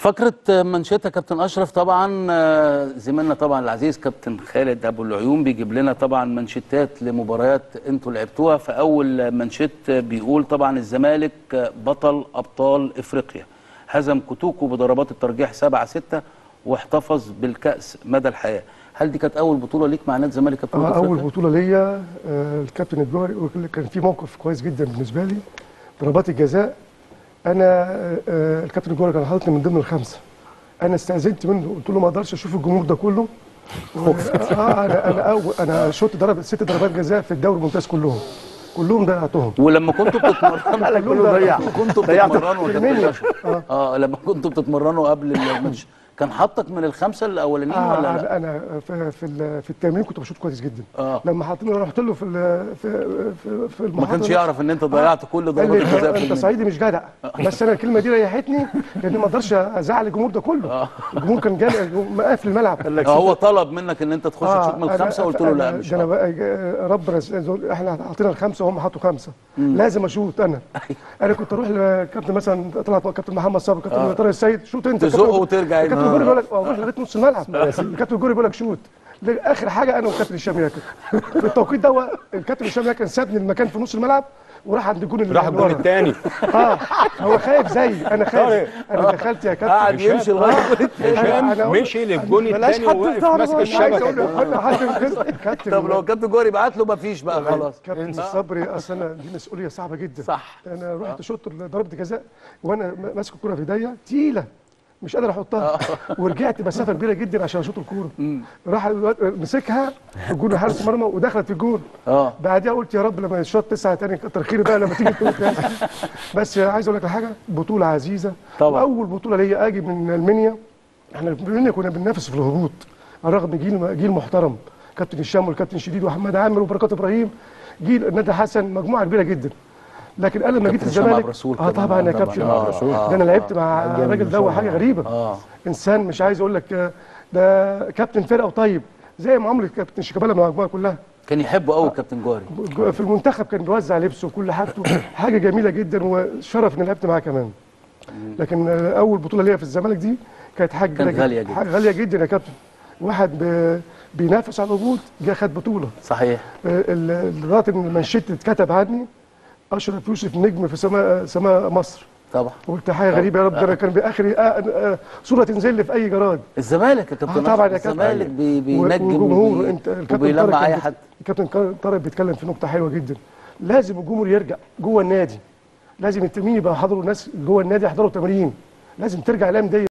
فقرة منشطة كابتن أشرف طبعا آه، زميلنا طبعا العزيز كابتن خالد أبو العيون بيجيب لنا طبعا منشطات لمباريات أنتوا لعبتوها فأول منشط بيقول طبعا الزمالك بطل أبطال إفريقيا هزم كوتوكو بضربات الترجيح 7 6 واحتفظ بالكأس مدى الحياة هل دي كانت أول بطولة ليك مع نادي الزمالك يا كابتن آه، اول أفريقيا؟ بطوله ليا آه، الكابتن الجوهري كان في موقف كويس جدا بالنسبه لي ضربات الجزاء انا آه، آه، الكابتن الجوهري كان حاططني من ضمن الخمسه انا استاذنت منه قلت له ما اقدرش اشوف الجمهور ده كله و- اه انا انا أول انا شوت ضرب ست ضربات جزاء في الدوري الممتاز كلهم كلهم ضيعتهم ولما كنتوا بتتمرنوا كله ضيع. كنتوا ضيعت بتتمرنوا يا كابتن المنيا. أشرف اه لما كنتوا بتتمرنوا قبل الماتش كان حطك من الخمسه الاولانيين آه ولا لا؟ انا انا في في, ال- في التمرين كنت بشوط كويس جدا آه. لما حطيت رحت له في ال- في في, في ما المحاضره كانش يعرف ان انت ضيعت كل قال ضربات لي الجزاء في انت المنيا. صعيدي مش جدع بس انا الكلمه دي ريحتني لان ما اقدرش ازعل الجمهور ده كله الجمهور كان جاي مقفل الملعب آه، هو طلب منك ان انت تخش تشوط من أنا- الخمسه قلت له لا أنا- مش ده انا هعرف. بقى ربنا س- احنا حاطين الخمسه وهم حطوا خمسه لازم اشوط انا انا كنت اروح لكابتن مثلا طلعت كابتن محمد صبري كابتن طارق السيد شوط انت تزقه كابتن- وترجع هنا. الكابتن الجوري بيقول لك اروح لغايه نص الملعب الكابتن الجوري بيقول لك شوط اخر حاجه انا والكابتن هشام ياكل في التوقيت ده الكابتن هشام ياكل سابني المكان في نص الملعب وراح عند الجون اللي راح اللي الجون ورا. الثاني اه هو خايف زيي انا خايف انا دخلت يا كابتن قاعد يمشي لغايه الجول التاني. أنا- أنا أقول- مشي للجون بلاش الثاني حد وواقف يظهر ماسك بقى. أنا عايز أقول له الشبكه حد- حد ينقذني. كابتن طب لو كابتن جوري بعت له مفيش بقى خلاص كابتن الصبري اصل انا دي مسؤوليه صعبه جدا صح. انا رحت شوط ضربه جزاء وانا م- ماسك الكوره في ايديا تقيله مش قادر احطها ورجعت مسافه كبيره جدا عشان اشوط الكوره راح الواد مسكها في الجون حارس مرمى ودخلت في الجون اه بعدها قلت يا رب لما الشوط تسعه تاني كتر خيري بقى لما تيجي الجون تاني بس عايز اقول لك على حاجه بطوله عزيزه طبعا. اول بطوله ليا اجي من المنيا احنا في المنيا كنا بننافس في الهبوط على الرغم جيل جيل محترم كابتن هشام والكابتن شديد وحماد عامر وبركات ابراهيم جيل ندى حسن مجموعه كبيره جدا لكن انا لما جيت كابتن هشام الزمالك عبد الرسول اه كمان. طبعا يا طبعاً. كابتن آه، آه ده انا لعبت مع الراجل ده حاجه غريبه اه انسان مش عايز اقول لك آه، ده كابتن فرقه وطيب زي معامله كابتن شيكابالا مع المجموعه كلها كان يحبه قوي كابتن جوري في المنتخب كان بيوزع لبسه وكل حاجته حاجه جميله جدا وشرف اني لعبت معاه كمان لكن آه، اول بطوله ليا في الزمالك دي كانت حاجه كانت كبيرة غالية جدا. حاجه غاليه جدا يا كابتن واحد ب- بينافس على الهبوط جه خد بطوله صحيح آه، ال- لغايه ان المانشيت اتكتب عني اشرف يوسف نجم في سماء سماء مصر طبعا قلت حاجه غريبه يا رب ده انا كان باخري آه، آه، صوره تنزل لي في اي جراد الزمالك يا كابتن آه طبعا أشرف. يا كابتن. الزمالك بي بينجم وجمهور وبي- انت الكابتن وبيلمع طارق اي كان حد الكابتن طارق بيتكلم في نقطه حلوه جدا لازم الجمهور يرجع جوه النادي لازم التمرين يبقى حضروا ناس جوه النادي يحضروا تمرين لازم ترجع الايام دي